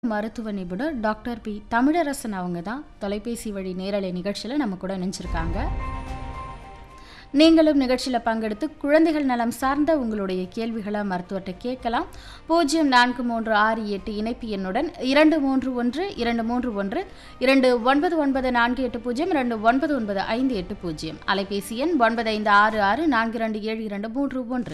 மருத்துவ நிபுணர் doctor B Tamilarasan அவங்க தான் தொலைபேசி வழி நேரலை நிகழ்ச்சியில் நம்ம கூட நினைச்சிருக்காங்க நீங்களும் நிகழ்ச்சியில் பங்கெடுத்து குழந்தைகள் நலம் சார்ந்த உங்களுடைய கேள்விகளை மருத்துவர்கிட்ட கேட்கலாம் பூஜ்ஜியம் நான்கு மூன்று ஆறு எட்டு இணைப்பு எண்ணுடன் இரண்டு மூன்று ஒன்று இரண்டு மூன்று ஒன்று இரண்டு ஒன்பது ஒன்பது நான்கு எட்டு பூஜ்ஜியம் இரண்டு ஒன்பது ஒன்பது ஐந்து எட்டு பூஜ்ஜியம் அலைபேசி எண் ஒன்பது ஐந்து ஆறு ஆறு நான்கு இரண்டு ஏழு இரண்டு மூன்று ஒன்று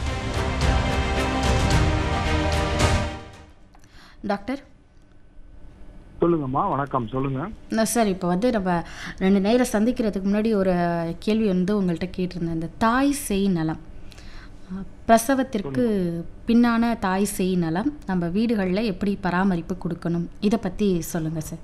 டாக்டர் சொல்லுங்கம்மா வணக்கம் சொல்லுங்க ந- சார் இப்போ வந்து நம்ம ரெண்டு நேரம் சந்திக்கிறதுக்கு முன்னாடி ஒரு கேள்வி வந்து உங்கள்கிட்ட கேட்டிருந்தேன் இந்த தாய் செய் நலம் அஹ், பிரசவத்திற்கு பின்னான தாய் செய் நலம் நம்ம வீடுகளில் எப்படி பராமரிப்பு கொடுக்கணும் இதை பற்றி சொல்லுங்கள் சார்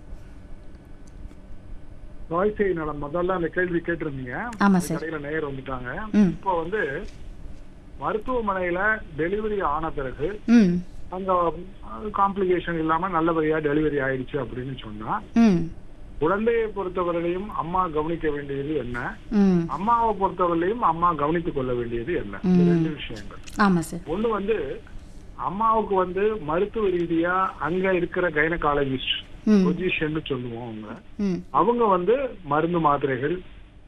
வாய்ஸை நலம் முதல்ல அந்த கேள்வி கேட்டிருந்தீங்க ஆமாம் சார் கடையில நேயர் வந்துட்டாங்க ம் இப்போ வந்து மருத்துவமனையில டெலிவரி ஆன பிறகு ம் அங்க காம்ப்ளிகேஷன் இல்லாம நல்லபடியா டெலிவரி ஆயிடுச்சு அப்படின்னு சொன்னா ம் குழந்தையை பொறுத்தவரையிலையும் அம்மா கவனிக்க வேண்டியது என்ன ம் அம்மாவை பொறுத்தவரையிலையும் அம்மா கவனித்துக் கொள்ள வேண்டியது என்ன இந்த ரெண்டு விஷயங்கள் ஆமாம் சார் ஒண்ணு வந்து அம்மாவுக்கு வந்து மருத்துவ ரீதியா அங்க இருக்கிற கைனகாலஜிஸ்ட் ம் பொசிஷன் சொல்லுவோம் அவங்க ம் அவங்க வந்து மருந்து மாத்திரைகள்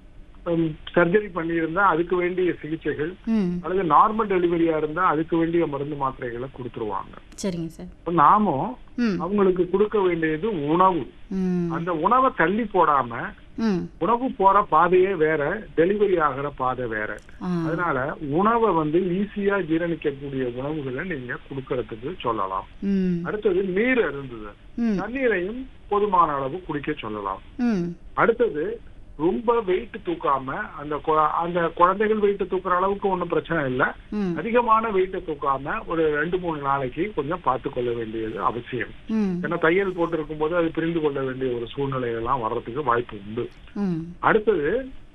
சர்ஜரி பண்ணியிருந்தா அதுக்கு வேண்டிய சிகிச்சைகள் ம் அல்லது நார்மல் டெலிவரியா இருந்தா அதுக்கு வேண்டிய மருந்து மாத்திரைகளை கொடுத்துருவாங்க சரிங்க சார் இப்ப நாமும் ம் அவங்களுக்கு கொடுக்க வேண்டியது உணவு ம் அந்த உணவை தள்ளி போடாம ம் உணவு போற பாதையே வேற டெலிவரி ஆகிற பாதை வேற ஆ அதனால உணவை வந்து ஈஸியா ஜீரணிக்கக்கூடிய உணவுகளை நீங்க கொடுக்கறதுக்கு சொல்லலாம் ம் அடுத்தது நீர் அருந்துது ம் தண்ணீரையும் போதுமான அளவு குடிக்க சொல்லலாம் ம் அடுத்தது ரொம்ப வெயிட் தூக்காம அந்த கொ- அந்த குழந்தைகள் வெயிட் தூக்குற அளவுக்கு ஒன்றும் பிரச்சனை இல்லை ம் அதிகமான வெயிட்டை தூக்காம ஒரு ரெண்டு மூணு நாளைக்கு கொஞ்சம் பார்த்து கொள்ள வேண்டியது அவசியம் ம் ஏன்னா தையல் போட்டிருக்கும் போது அது பிரிந்து கொள்ள வேண்டிய ஒரு சூழ்நிலை எல்லாம் வர்றதுக்கு வாய்ப்பு உண்டு ம் அடுத்தது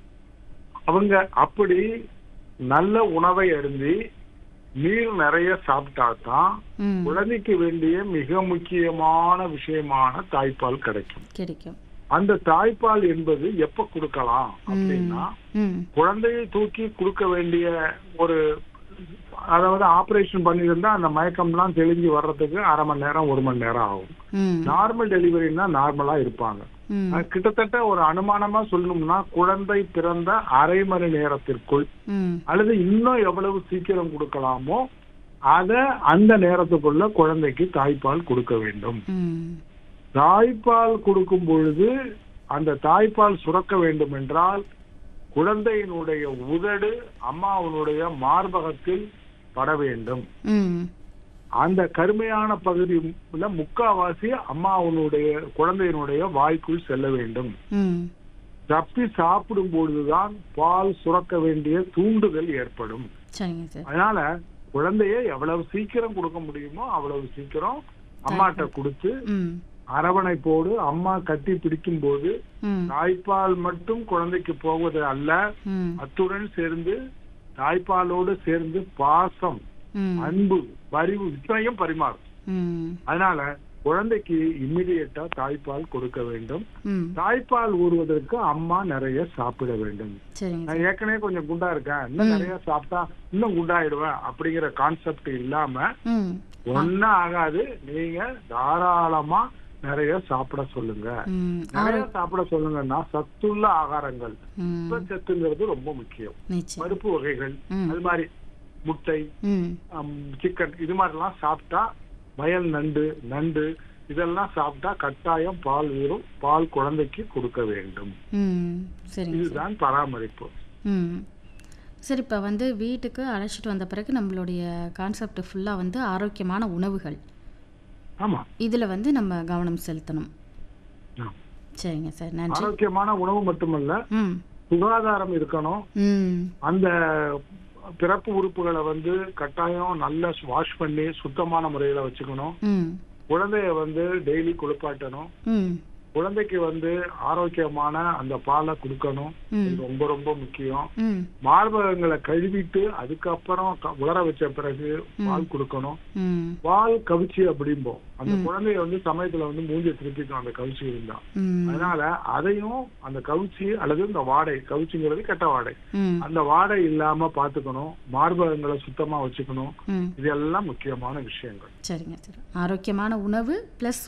அவங்க அப்படி நல்ல உணவை அருந்தி நீர் நிறைய சாப்பிட்டா தான் ம் குழந்தைக்கு வேண்டிய மிக முக்கியமான விஷயமான தாய்ப்பால் கிடைக்கும் கிடைக்கும் அந்த தாய்ப்பால் என்பது எப்ப கொடுக்கலாம் அப்படின்னா ம் குழந்தையை தூக்கி கொடுக்க வேண்டிய ஒரு அதாவது ஆபரேஷன் பண்ணியிருந்தா அந்த மயக்கம்லாம் தெளிஞ்சு வர்றதுக்கு அரை மணி நேரம் ஒரு மணி நேரம் ஆகும் ம் நார்மல் டெலிவரினா நார்மலா இருப்பாங்க ம் அது கிட்டத்தட்ட ஒரு அனுமானமா சொல்லணும்னா குழந்தை பிறந்த அரை மணி நேரத்திற்குள் ம் அல்லது இன்னும் எவ்வளவு சீக்கிரம் கொடுக்கலாமோ அத அந்த நேரத்துக்குள்ள குழந்தைக்கு தாய்ப்பால் கொடுக்க வேண்டும் ம் தாய்ப்பால் கொடுக்கும் பொழுது அந்த தாய்ப்பால் சுரக்க வேண்டும் என்றால் குழந்தையினுடைய உதடு அம்மாவனுடைய மார்பகத்தில் பட வேண்டும் ம் அந்த கருமையான பகுதியில முக்காவாசி அம்மாவனுடைய குழந்தையினுடைய வாய்க்குள் செல்ல வேண்டும் ம் தப்பி சாப்பிடும் பொழுதுதான் பால் சுரக்க வேண்டிய தூண்டுதல் ஏற்படும் சரிங்க சார் அதனால குழந்தைய எவ்வளவு சீக்கிரம் கொடுக்க முடியுமோ அவ்வளவு சீக்கிரம் அம்மாட்ட கொடுத்து ம் அரவணைப்போடு அம்மா கட்டி பிடிக்கும் போது ம் தாய்ப்பால் மட்டும் குழந்தைக்கு போவது அல்ல ம் அத்துடன் சேர்ந்து தாய்ப்பாலோடு சேர்ந்து பாசம் ம் அன்பு பரிவு இத்தனையும் பரிமாறும் ம் அதனால குழந்தைக்கு இம்மிடியட்டா தாய்ப்பால் கொடுக்க வேண்டும் ம் தாய்ப்பால் ஊறுவதற்கு அம்மா நிறைய சாப்பிட வேண்டும் சரிங்க நான் ஏற்கனவே கொஞ்சம் குண்டா இருக்கேன் இன்னும் நிறைய சாப்பிட்டா இன்னும் குண்டாயிடுவேன் அப்படிங்கிற கான்செப்ட் இல்லாம ம் ஒன்னும் ஆகாது நீங்க தாராளமா நிறைய சாப்பிட சொல்லுங்க ம் நிறைய சாப்பிட சொல்லுங்கன்னா சத்துள்ள ஆகாரங்கள் ம் சத்துங்கிறது ரொம்ப முக்கியம் நிச்சயம் பருப்பு வகைகள் ம். அது மாதிரி முட்டை ம் சிக்கன் இது மாதிரிலாம் சாப்பிட்டா வயல் நண்டு நண்டு இதெல்லாம் சாப்பிட்டா கட்டாயம் பால் ஊறும் பால் குழந்தைக்கு கொடுக்க வேண்டும் ம் சரிங்க சார் இதுதான் பராமரிப்பு ம் சரி இப்போ வந்து வீட்டுக்கு அழைச்சிட்டு வந்த பிறகு நம்மளுடைய கான்செப்ட் ஃபுல்லாக வந்து ஆரோக்கியமான உணவுகள் ஆமா இதில் வந்து நம்ம கவனம் செலுத்தணும் ஆ. சரிங்க சார் நன்றி ஆரோக்கியமான உணவு மட்டுமல்ல ம் சுகாதாரம் இருக்கணும் ம் அந்த பிறப்பு உறுப்புகளை வந்து கட்டாயம் நல்லா வாஷ் பண்ணி சுத்தமான முறையில வச்சுக்கணும் ம் குழந்தைய வந்து டெய்லி குளிப்பாட்டணும் ம் குழந்தைக்கு வந்து ஆரோக்கியமான அந்த பாலை கொடுக்கணும் ம் இது ரொம்ப ரொம்ப முக்கியம் ம் மார்பகங்களை கழுவிட்டு அதுக்கப்புறம் க- உலர வச்ச பிறகு பால் கொடுக்கணும் ம் பால் கவிச்சி அப்படிம்போம் அந்த குழந்தைய வந்து சமயத்துல வந்து மூஞ்சி திருப்பிக்கும் அந்த கவிச்சி இருந்தா ம் அதனால அதையும் அந்த கவிச்சி அல்லது இந்த வாடை கவிச்சிங்கிறது கெட்ட வாடை ம் அந்த வாடை இல்லாம பாத்துக்கணும் மார்பகங்களை சுத்தமா வச்சுக்கணும் ம் இதெல்லாம் முக்கியமான விஷயங்கள் சரிங்க சார் ஆரோக்கியமான உணவு ப்ளஸ்